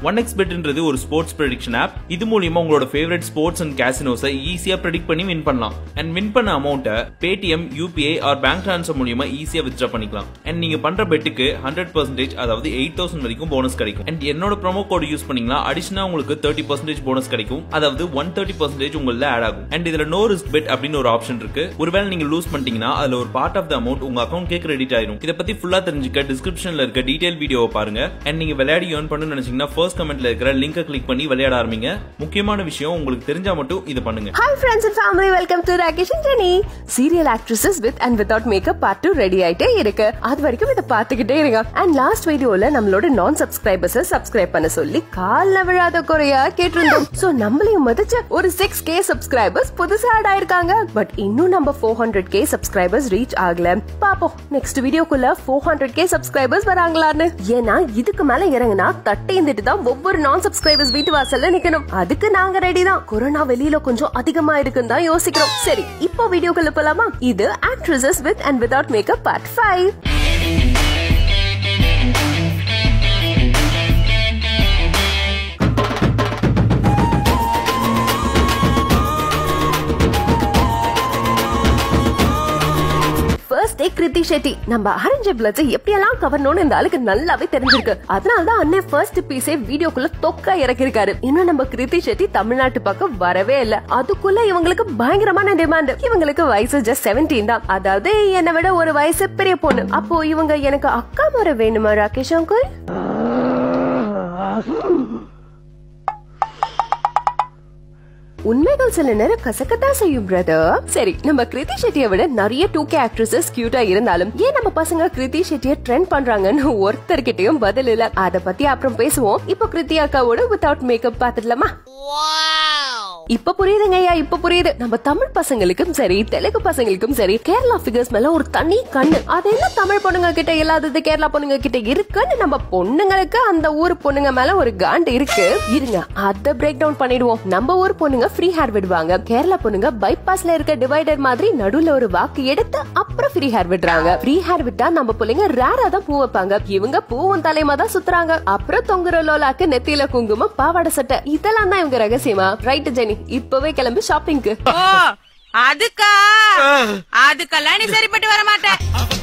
One X பெட்ன்றது ஒரு sports prediction app இது மூலியமா உங்களோட ஃபேவரட் ஸ்போர்ட்ஸ் அண்ட் கேசினோஸை ஈஸியா ப்ரெடிக்ட் பண்ணி வின் பண்ணலாம் அண்ட் வின் பண்ண அமௌண்ட்டை Paytm UPI or bank transfer மூலியமா ஈஸியா வித்ட்ரா பண்ணிக்கலாம் அண்ட் நீங்க பண்ற பெட்டுக்கு ஹண்ட்ரட் பர்சன்டேஜ் அதாவது எயிட் தௌசண்ட் வரைக்கும் போனஸ் கிடைக்கும் அண்ட் என்னோட ப்ரோமோ கோட் யூஸ் பண்ணீங்கன்னா அடிஷனா உங்களுக்கு தேர்ட்டி பர்சன்டேஜ் போனஸ் கிடைக்கும் அதாவது ஒன் தேர்ட்டி பர்சன்டேஜ் உங்கள ஆட் ஆகும் அண்ட் இதுல நோ ரிஸ்க் பெட் அப்படின்னு ஒரு ஆப்ஷன் இருக்கு ஒருவேளை நீங்க லூஸ் பண்ணிட்டீங்கன்னா அதுல ஒரு பார்ட் ஆஃப் த அமௌண்ட் உங்க அக்கௌண்ட் கிரெடிட் ஆயிரும் இதை பத்தி ஃபுல்லா தெரிஞ்சுக்க டிஸ்கிரிப்ஷன்ல இருக்க டீடைல் வீடியோவை பாருங்க அண்ட் நீங்க விளையாடி ஏர்ன் பண்ணணும்னு நினைச்சீங்கன்னா ஃபர்ஸ்ட் கமெண்ட்ல இருக்கிற லிங்கை கிளிக் பண்ணி விளையாட ஆரம்பிங்க முக்கியமான விஷயம் உங்களுக்கு தெரிஞ்சா மட்டும் இதை பண்ணுங்க hi friends and family welcome to Rakesh and Jeni serial actresses with and without makeup part two ready ஆயிட்டே இருக்கு அது வரைக்கும் இதை பார்த்துக்கிட்டே இருங்க அண்ட் லாஸ்ட் வீடியோல நம்மளோட நான் சப்ஸ்கிரைபர்ஸ் சப்ஸ்கிரைப் பண்ண சொல்லி கால்ல விழாத குறையா கேட்டிருந்தோம் சோ நம்மளையும் மதிச்ச ஒரு சிக்ஸ் கே சப்ஸ்கிரைபர்ஸ் புதுசா ஆட் ஆயிருக்காங்க பட் இன்னும் நம்ம four hundred K subscribers reach ஆகல பாப்போம் நெக்ஸ்ட் வீடியோக்குள்ள ஃபோர் ஹண்ட்ரட் கே சப்ஸ்கிரைபர்ஸ் வராங்களான்னு ஏன்னா இதுக்கு மேல இறங்குனா தட்டேந்துட்டு தான் ஒவ்வொரு நான் சப்ஸ்கிரைபர்ஸ் வீட்டு வாசல்ல நிக்கணும் அதுக்கு நாங்க ரெடி தான் கொரோனா வெளியில கொஞ்சம் அதிகமா இருக்குன்னு தான் யோசிக்கிறோம் சரி இப்போ வீடியோக்குள்ள போலாமா இது actresses with and without makeup part five first day Krithi Shetty நம்ம அரேஞ்ச் பிளட்ஸ் எப்படியெல்லாம் கவரணும்னு இந்த ஆளுக்கு நல்லாவே தெரிஞ்சிருக்கு அதனால தான் அண்ணன் ஃபர்ஸ்ட் பீஸே வீடியோக்குள்ள தொக்கா இறக்கிருக்காரு இன்னும் நம்ம கிருத்தி ஷெட்டி தமிழ்நாட்டு பக்கம் வரவே இல்ல அதுக்குள்ள இவங்களுக்கு பயங்கரமான டிமாண்ட் இவங்களுக்கு வயசு ஜஸ்ட் செவன்டீன் தான் அதாவது என்னை விட ஒரு வயசு பெரிய பொண்ணு அப்போ இவங்க எனக்கு அக்கா முறை வேணுமா ராகேஷ் அங்குல் உண்மைகள் சில நேரம் கசக்கத்தான் செய்யும் பிரதர் சரி நம்ம கிருதி ஷெட்டியை விட நிறைய டூ கே ஆக்ட்ரஸஸ் கியூட்டா இருந்தாலும் ஏன் நம்ம பசங்க கிருதி ஷெட்டியை ட்ரெண்ட் பண்றாங்கன்னு ஒருத்தர்கிட்டயும் பதில் இல்ல அத பத்தி அப்புறம் பேசுவோம் இப்போ கிருத்தி அக்காவோட வித்வுட் மேக்கப் பாத்துடலாமா இப்ப புரியுதுங்க ஐயா இப்ப புரியுது நம்ம தமிழ் பசங்களுக்கும் சரி தெலுங்கு பசங்களுக்கும் சரி கேரளா ஃபிகர்ஸ் மேல ஒரு தனி கண்ணு அது என்ன தமிழ் பொண்ணுங்க கிட்ட இல்லாதது கேரளா பொண்ணுங்க கிட்ட இருக்குன்னு நம்ம பொண்ணுங்களுக்கு அந்த ஊர் பொண்ணுங்க மேல ஒரு காண்டு இருக்கு இருங்க அத பிரேக் டவுன் பண்ணிடுவோம் நம்ம ஊர் பொண்ணுங்க ஃப்ரீ ஹேர் விடுவாங்க கேரளா பொண்ணுங்க பைபாஸ்ல இருக்க டிவைடர் மாதிரி நடுவுல ஒரு வாக்கு எடுத்து அப்புறம் ஃப்ரீ ஹேர் விடுறாங்க ஃப்ரீ ஹேர் விட்டா நம்ம பிள்ளைங்க ரேரா தான் பூ வைப்பாங்க இவங்க பூவும் தலையமா தான் சுத்துறாங்க அப்புறம் தொங்குற லோலாக்கு நெத்தியில குங்குமம் பாவாடை சட்டை இதெல்லாம் தான் இவங்க ரகசியமா ரைட் ஜெனி இப்பவே கிளம்பி ஷாப்பிங்க்கு ஓ அதுக்கா அதுக்கெல்லாம் நீ சரிப்பட்டு வர மாட்டேன்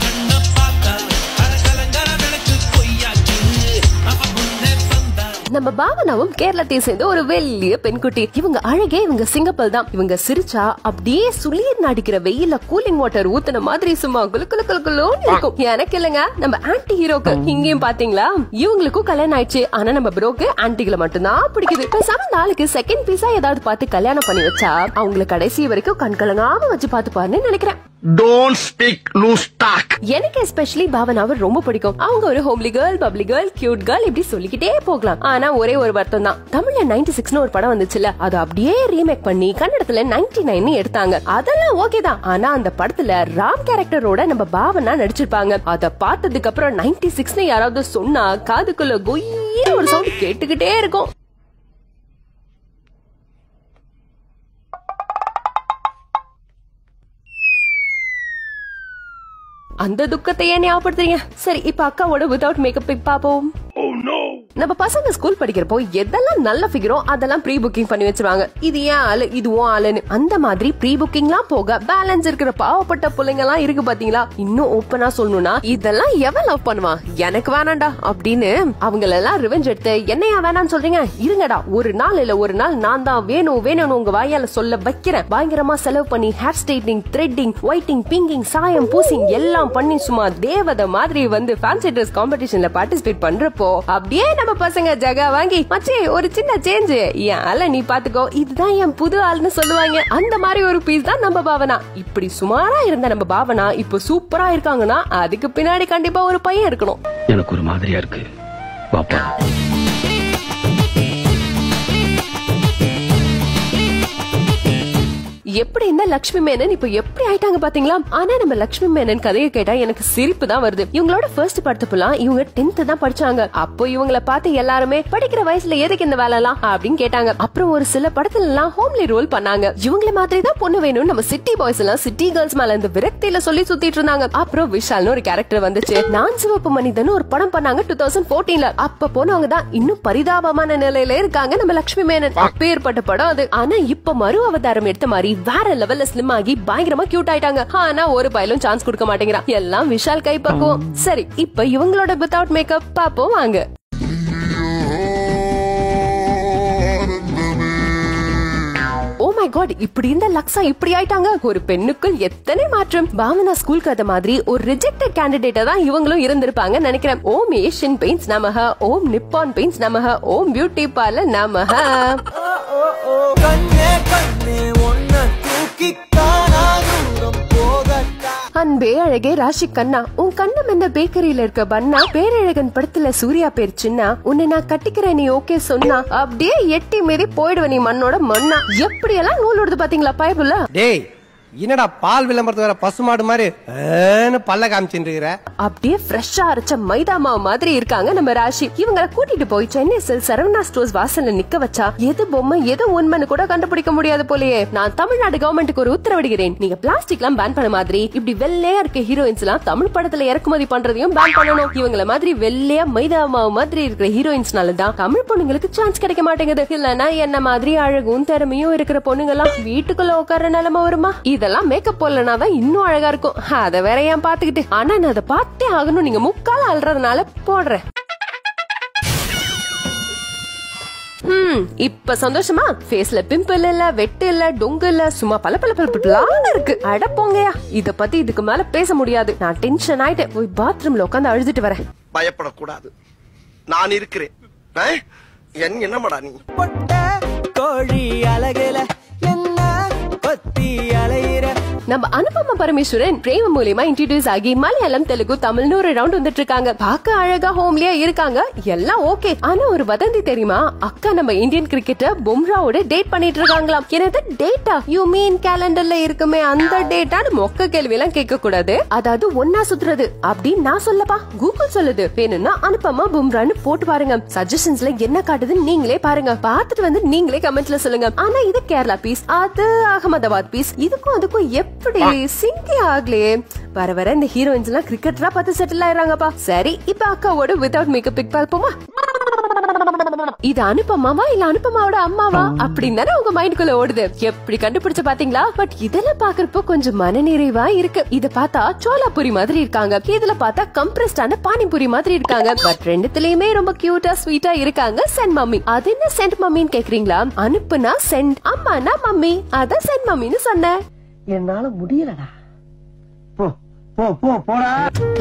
நம்ம பாவனாவும் கேரளத்தையும் சேர்ந்து ஒரு வெள்ளிய பெண்குட்டி இவங்க அழகே இவங்க சிங்கப்பல் தான் இவங்க சிரிச்சா அப்படியே சுளிர் நடிக்கிற வெயில கூலிங் வாட்டர் ஊத்துன மாதிரி சும்மா குலு குலு குலு குலுன்னு இருக்கும் எனக்கு இல்லங்க நம்ம ஆன்டி ஹீரோக்கு இங்கேயும் பாத்தீங்களா இவங்களுக்கும் கல்யாணம் ஆயிடுச்சு ஆனா நம்ம ப்ரோக்கு ஆன்டிகளை மட்டும்தான் பிடிக்குது பேசாம இந்த ஆளுக்கு செகண்ட் பீஸா ஏதாவது பார்த்து கல்யாணம் பண்ணி வச்சா அவங்கள கடைசி வரைக்கும் கண் கலங்காம வச்சு பாத்துப்பாருன்னு நினைக்கிறேன் Don't speak loose talk. எனக்கு எஸ்பெஷலி பாவனாவை ரொம்ப பிடிக்கும் அவங்க ஒரு homely girl bubbly girl cute girl இப்படி சொல்லிக்கிட்டே போகலாம் ஆனா ஒரே ஒரு வருத்தம் தான் தமிழ்ல நைன்டி சிக்ஸ்னு ஒரு படம் வந்துச்சுல அது அப்படியே ரீமேக் பண்ணி கன்னடத்துல நைன்டி நைன் எடுத்தாங்க அதெல்லாம் ஓகே தான் ஆனா அந்த படத்துல ராம் கேரக்டரோட நம்ம பாவனா நடிச்சிருப்பாங்க அத பார்த்ததுக்கு அப்புறம் நைன்டி சிக்ஸ்னு யாராவது சொன்னா காதுக்குள்ள கொய்யின்னு ஒரு சவுண்ட் கேட்டுக்கிட்டே இருக்கும் அந்த துக்கத்தையே ஞாபகப்படுத்துறீங்க சரி இப்ப அக்காவோட வித்வுட் மேக்கப் பாப்போம் நம்ம பசங்க ஸ்கூல் படிக்கிறப்போ எதெல்லாம் நல்ல ஃபிகரோ அதெல்லாம் ப்ரீ புக்கிங் பண்ணி வச்சிருவாங்க இது ஏன் ஆளு இதுவும் ஆளுன்னு அந்த மாதிரி ப்ரீ புக்கிங்லாம் போக பேலன்ஸ் இருக்கிற பாவப்பட்ட பிள்ளைங்க எல்லாம் இருக்கு பாத்தீங்களா இன்னும் ஓப்பனா சொல்லணும்னா இதெல்லாம் எவன் லவ் பண்ணுவான் எனக்கு வேணாம்டா அப்படின்னு அவங்கள எல்லாம் ரிவெஞ்ச் எடுத்து என்னையா வேணாம்னு சொல்றீங்க இருங்கடா ஒரு நாள் இல்ல ஒரு நாள் நான் தான் வேணும் வேணும்னு உங்க வாயால சொல்ல வைக்கிறேன் பயங்கரமா செலவு பண்ணி hair straightening threading whiting pinking சாயம் பூசிங் எல்லாம் பண்ணி சும்மா தேவதை மாதிரி வந்து ஃபேன்சி ட்ரெஸ் காம்படிஷன்ல பார்ட்டிசிபேட் பண்றப்போ அப்படியே நம்ம பசங்க ஜகா வாங்கி மச்சே ஒரு சின்ன சேஞ்ச் என் ஆள நீ பாத்துக்கோ இதுதான் என் புது ஆள்னு சொல்லுவாங்க அந்த மாதிரி ஒரு பீஸ் தான் நம்ம பாவனா இப்படி சுமாரா இருந்த நம்ம பாவனா இப்போ சூப்பரா இருக்காங்கன்னா அதுக்கு பின்னாடி கண்டிப்பா ஒரு பையன் இருக்கணும் எனக்கு ஒரு மாதிரியா இருக்கு பாப்பா எப்படி இந்த லக்ஷ்மி மேனன் இப்ப எப்படி ஆயிட்டாங்க பாத்தீங்களா ஆனா நம்ம லக்ஷ்மி மேனன் கதையை கேட்டா எனக்கு சிரிப்பு தான் வருது இவங்களோட ஃபர்ஸ்ட் படத்துப்பெல்லாம் இவங்க டென்த் தான் படிச்சாங்க அப்போ இவங்கள பார்த்து எல்லாருமே படிக்கிற வயசுல எதுக்கு இந்த வேலை எல்லாம் அப்படின்னு கேட்டாங்க அப்புறம் ஒரு சில படத்துல எல்லாம் ஹோம்லி ரோல் பண்ணாங்க இவங்கள மாதிரி தான் பொண்ணு வேணும் நம்ம சிட்டி பாய்ஸ் எல்லாம் சிட்டி கேர்ள்ஸ் மேல இந்த விரக்தியில சொல்லி சுத்திட்டு இருந்தாங்க அப்புறம் விஷால்னு ஒரு கேரக்டர் வந்துச்சு நான் சிவப்பு மனிதன் ஒரு படம் பண்ணாங்க டூ தௌசண்ட் போர்டீன்ல அப்ப போனவங்க தான் இன்னும் பரிதாபமான நிலையில இருக்காங்க நம்ம லட்சுமி மேனன் அப்பேற்பட்ட படம் அது ஆனா இப்ப மறு அவதாரம் எடுத்த மாதிரி வேற லெவல்ல ஸ்லிம் ஆகி பயங்கரமா கியூட் ஆயிட்டாங்க ஆனா ஒரு பயிலும் சான்ஸ் கொடுக்க மாட்டேங்கிறான் எல்லாம் விஷால் கை பக்குவம் சரி இப்ப இவங்களோட வித்தவுட் மேக்கப் பாப்போம் வாங்க ஓ மை காட் இப்படி இருந்த லக்ஸா இப்படி ஆயிட்டாங்க ஒரு பெண்ணுக்குள் எத்தனை மாற்றம் பாவனா ஸ்கூல் கதை மாதிரி ஒரு ரிஜெக்டட் கேண்டிடேட்டா தான் இவங்களும் இருந்திருப்பாங்க நினைக்கிறேன் ஓம் ஏஷியன் பெயிண்ட்ஸ் நமக ஓம் நிப்பான் பெயிண்ட்ஸ் நமக ஓம் பியூட்டி பார்லர் நமக கண்ணே கண்ணே ஒன்ன தூக்கி காணா தூரம் போகட்டா அன்பே அழகே ராஷி கண்ணா உன் கண்ணம் என்ன பேக்கரியில இருக்க பண்ணா பேரழகன் படத்துல சூர்யா பேர் சின்ன உன்னை நான் கட்டிக்கிறேன் நீ ஓகே சொன்னா அப்படியே எட்டி மீறி போயிடுவ நீ மண்ணோட மண்ணா எப்படியெல்லாம் நூல் விடுது பாத்தீங்களா பயபுல டேய் என்னடா பால் விளம்பரத்து வர பசுமாடு மாதிரி ஏன்னு பல்ல காமிச்சுட்டு இருக்கிற அப்படியே ஃப்ரெஷ்ஷா அரைச்ச மைதா மாவு மாதிரி இருக்காங்க நம்ம ராஷி இவங்கள கூட்டிட்டு போய் சென்னை செல் சரவணா ஸ்டோர்ஸ் வாசல்ல நிக்க வச்சா எது பொம்மை எது உண்மைன்னு கூட கண்டுபிடிக்க முடியாது போலயே நான் தமிழ்நாடு கவர்மெண்ட்டுக்கு ஒரு உத்தரவிடுகிறேன் நீங்க பிளாஸ்டிக் எல்லாம் பேன் பண்ண மாதிரி இப்படி வெள்ளையா இருக்க ஹீரோயின்ஸ் எல்லாம் தமிழ் படத்துல இறக்குமதி பண்றதையும் பேன் பண்ணணும் இவங்கள மாதிரி வெள்ளையா மைதா மாவு மாதிரி இருக்கிற ஹீரோயின்ஸ்னால தான் தமிழ் பொண்ணுங்களுக்கு சான்ஸ் கிடைக்க மாட்டேங்குது இல்லனா என்ன மாதிரி அழகும் திறமையும் இருக்கிற பொண்ணுங்க எல்லாம் வீட்டுக்குள்ள உட்கார்ற நிலைமை வருமா இதெல்லாம் மேக்கப் போடலனா தான் இன்னும் அழகா இருக்கும் அத வேற ஏன் பாத்துக்கிட்டு ஆனா நான் அதை பார்த்தே ஆகணும் நீங்க முக்கால அல்றதுனால போடுறேன் ஹம் இப்ப சந்தோஷமா ஃபேஸ்ல பிம்பிள் இல்ல வெட்டு இல்ல டொங்கு இல்ல சும்மா பல பல பல பலான்னு இருக்கு அட போங்கயா இத பத்தி இதுக்கு மேல பேச முடியாது நான் டென்ஷன் ஆயிட்டேன் போய் பாத்ரூம்ல உட்காந்து அழுதுட்டு வரேன் பயப்படக்கூடாது நான் இருக்கிறேன் ஆ? என் என்னமாடா நீ பொட்ட கோழி அழகுல என்ன கொத்தி அலையிற நம்ம அனுபமா பரமேஸ்வரன் பிரேம மூலியமா இன்ட்ரடியூஸ் ஆகி மலையாளம் தெலுங்கு தமிழ்னு ஒரு ரவுண்ட் வந்துட்டு இருக்காங்க பார்க்க அழகா ஹோம்லியா இருக்காங்க எல்லாம் ஓகே ஆனா ஒரு வதந்தி தெரியுமா அக்கா நம்ம இந்தியன் கிரிக்கெட்டர் பும்ராவோட டேட் பண்ணிட்டு இருக்காங்களாம் எனது டேட்டா யூ மீன் கேலண்டர்ல இருக்குமே அந்த டேட்டான்னு மொக்க கேள்வி எல்லாம் கேட்க கூடாது அதாவது ஒன்னா சுத்துறது அப்படின்னு நான் சொல்லப்பா கூகுள் சொல்லுது வேணும்னா அனுப்பமா பும்ரான்னு போட்டு பாருங்க சஜஷன்ஸ்ல என்ன காட்டுதுன்னு நீங்களே பாருங்க பார்த்துட்டு வந்து நீங்களே கமெண்ட்ல சொல்லுங்க ஆனா இது கேரளா பீஸ் அது அகமதாபாத் பீஸ் இதுக்கும் அதுக்கும் எப்படி சிங்கே ஆகலையே வர வர இந்த ஹீரோயின்ஸ் எல்லாம் கிரிக்கெட்டரா பார்த்து செட்டில் ஆயிடுறாங்கப்பா சரி இப்ப அக்காவோட வித்வுட் மேக்கப் பிக் பார்ப்போமா இது அனுப்பமாவா இல்ல அனுப்பமாவோட அம்மாவா அப்படின்னு தானே உங்க மைண்ட்குள்ள ஓடுது எப்படி கண்டுபிடிச்சு பாத்தீங்களா பட் இதெல்லாம் பாக்குறப்போ கொஞ்சம் மனநிறைவா இருக்கு இத பார்த்தா சோலாபுரி மாதிரி இருக்காங்க இதுல பார்த்தா கம்ப்ரஸ்டான பானிபுரி மாதிரி இருக்காங்க பட் ரெண்டுத்துலயுமே ரொம்ப கியூட்டா ஸ்வீட்டா இருக்காங்க சென்ட் மம்மி அது என்ன சென்ட் மம்மின்னு கேக்குறீங்களா அனுப்புனா சென்ட் அம்மானா மம்மி அதான் சென்ட் மம்மின்னு சொன்னேன் என்னால முடியலடா போ போ போ போடா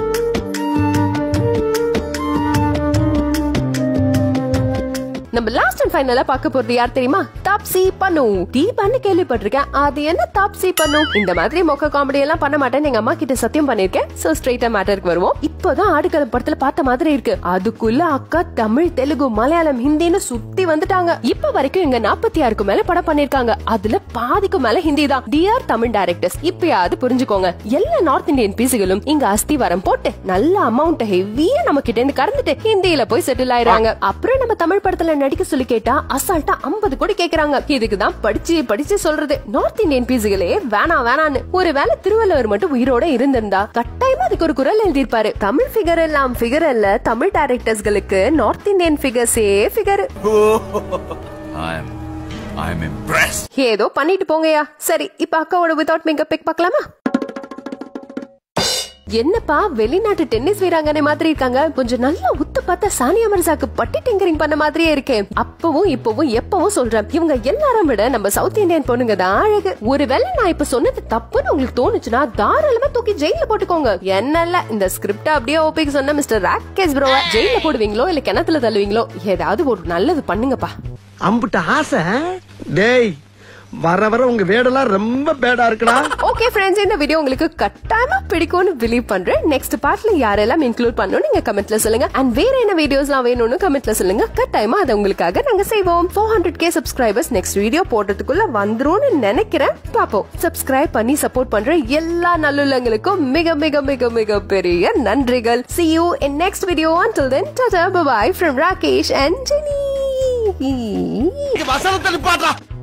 நம்ம லாஸ்ட் அண்ட் ஃபைனலா பார்க்க போறது யார் தெரியுமா தாப்சி பண்ணு தீபான்னு கேள்விப்பட்டிருக்கேன் அது என்ன தாப்சி பண்ணு இந்த மாதிரி மொக்க காமெடி எல்லாம் பண்ண மாட்டேன்னு எங்க அம்மா கிட்ட சத்தியம் பண்ணிருக்கேன் சோ ஸ்ட்ரைட்டா மேட்டருக்கு வருவோம் இப்போதான் ஆடுகள படத்துல பார்த்த மாதிரி இருக்கு அதுக்குள்ள அக்கா தமிழ் தெலுங்கு மலையாளம் ஹிந்தின்னு சுத்தி வந்துட்டாங்க இப்ப வரைக்கும் இங்க நாற்பத்தி ஆறுக்கு மேல படம் பண்ணிருக்காங்க அதுல பாதிக்கு மேல ஹிந்தி தான் டிஆர் தமிழ் டைரக்டர்ஸ் இப்பயாவது புரிஞ்சுக்கோங்க எல்லா நார்த் இந்தியன் பீஸுகளும் இங்க அஸ்திவாரம் போட்டு நல்ல அமௌண்ட் ஹெவியா நம்ம கிட்ட இருந்து கறந்துட்டு ஹிந்தியில போய் செட்டில் ஆயிடுறாங்க அப்புறம் நம்ம தமிழ் படத்துல நடிக்க சொல்லி கேட்டா அசால்ட்டா ஐம்பது கோடி கேக்குறாங்க இதுக்குதான் படிச்சு படிச்சு சொல்றது நார்த் இந்தியன் பீஸுகளே வேணாம் வேணான்னு ஒருவேளை திருவள்ளுவர் மட்டும் உயிரோட இருந்திருந்தா கட்டாயமா அதுக்கு ஒரு குரல் எழுதியிருப்பாரு தமிழ் ஃபிகர் எல்லாம் ஃபிகர் அல்ல தமிழ் டைரக்டர்ஸ்களுக்கு நார்த் இந்தியன் ஃபிகர்ஸே ஃபிகர் I'm I'm impressed. ஏதோ பண்ணிட்டு போங்கயா சரி இப்ப அக்காவோட வித்வுட் மேக்கப் பிக் பார்க்கலாமா என்னப்பா வெளிநாட்டு டென்னிஸ் வீராங்கனை மாதிரி இருக்காங்க கொஞ்சம் நல்லா உத்து பார்த்தா சானியா மிர்சாக்கு பட்டி டிங்கரிங் பண்ண மாதிரியே இருக்கே அப்பவும் இப்பவும் எப்பவும் சொல்றேன் இவங்க எல்லாரும் விட நம்ம சவுத் இந்தியன் பொண்ணுங்க தான் அழகு ஒருவேளை நான் இப்ப சொன்னது தப்புன்னு உங்களுக்கு தோணுச்சுன்னா தாராளமா தூக்கி ஜெயில போட்டுக்கோங்க என்னல்ல இந்த ஸ்கிரிப்ட் அப்படியே ஓபிக்கு சொன்ன மிஸ்டர் ராக்கேஷ் ப்ரோ ஜெயில போடுவீங்களோ இல்ல கிணத்துல தள்ளுவீங்களோ ஏதாவது ஒரு நல்லது பண்ணுங்கப்பா அம்புட்ட ஆசை டேய் வர வர உங்க வேடெல்லாம் ரொம்ப பேடா இருக்குடா ஓகே ஃப்ரெண்ட்ஸ் இந்த வீடியோ உங்களுக்கு கட்டாயமா பிடிக்கும்னு பிலீவ் பண்றேன் நெக்ஸ்ட் பார்ட்ல யாரெல்லாம் இன்க்ளூட் பண்ணணும் நீங்க கமெண்ட்ல சொல்லுங்க அண்ட் வேற என்ன வீடியோஸ்லாம் வேணும்னு கமெண்ட்ல சொல்லுங்க கட்டாயமா அதை உங்களுக்காக நாங்க செய்வோம் four hundred K subscribers next video போடுறதுக்குள்ள வந்துரும்னு நினைக்கிறேன் பாப்போம் சப்ஸ்கிரைப் பண்ணி சப்போர்ட் பண்ற எல்லா நல்லுள்ளங்களுக்கும் மிக மிக மிக மிக பெரிய நன்றிகள் see you in next video until then tata bye bye from rakesh and jenny வசனத்தை நிப்பாட்டா